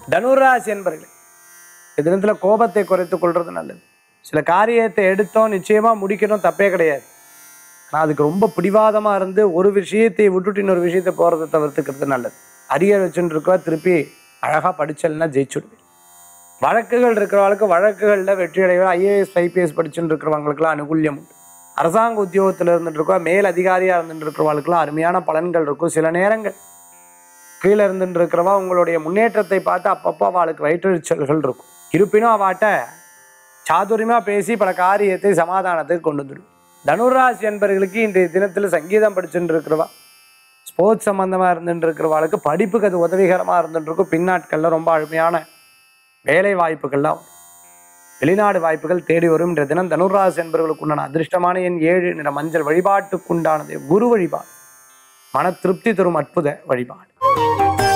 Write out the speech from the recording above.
தனுராசி என்பர்களே இந்த தினத்தில் கோபத்தை குறைத்துக் கொள்றது நல்லது சில காரியத்தை எடுத்தோம் நிச்சயமா முடிக்கணும் தப்பே கிடையாது ஆனால் அதுக்கு ரொம்ப பிடிவாதமாக இருந்து ஒரு விஷயத்தை விட்டுட்டு இன்னொரு விஷயத்தை போகிறத தவிர்த்துக்கிறது நல்லது அரியர் வச்சுட்டு இருக்கா திருப்பி அழகாக படிச்சல்னா ஜெயிச்சுடுவேன் வழக்குகள் இருக்கிறவங்களுக்கு வழக்குகளில் வெற்றி அடைவா ஐஏஎஸ் ஐபிஎஸ் படிச்சுட்டு இருக்கிறவங்களுக்குலாம் அனுகூல்யம் உண்டு அரசாங்க உத்தியோகத்தில் இருந்துட்டு இருக்கா மேல் அதிகாரியாக இருந்துட்டு இருக்கிறவங்களுக்குலாம் அருமையான பலன்கள் இருக்கும் சில நேரங்கள் கீழே இருந்துட்டு இருக்கிறவா உங்களுடைய முன்னேற்றத்தை பார்த்து அப்பப்போ அவளுக்கு வயிற்றெரிச்சல்கள் இருக்கும் இருப்பினும் அவாட்ட சாதுரியமாக பேசி பல காரியத்தை சமாதானத்துக்கு கொண்டு வந்துடும் தனுராசி என்பவர்களுக்கு இன்றைய தினத்தில் சங்கீதம் படிச்சுட்டு இருக்கிறவா ஸ்போர்ட்ஸ் சம்மந்தமாக இருந்துட்டு இருக்கிறவாளுக்கு படிப்புக்கு அது உதவிகரமாக இருந்துட்டு இருக்கும் பின்னாட்களில் ரொம்ப அருமையான வேலை வாய்ப்புகள்லாம் வரும். வெளிநாடு வாய்ப்புகள் தேடி வரும் இன்றைய தினம் தனுராசி என்பவர்களுக்கு உண்டான அதிர்ஷ்டமான எண் ஏழு நிற மஞ்சள் வழிபாட்டுக்குண்டானது குரு வழிபாடு மன திருப்தி தரும் அற்புத வழிபாடு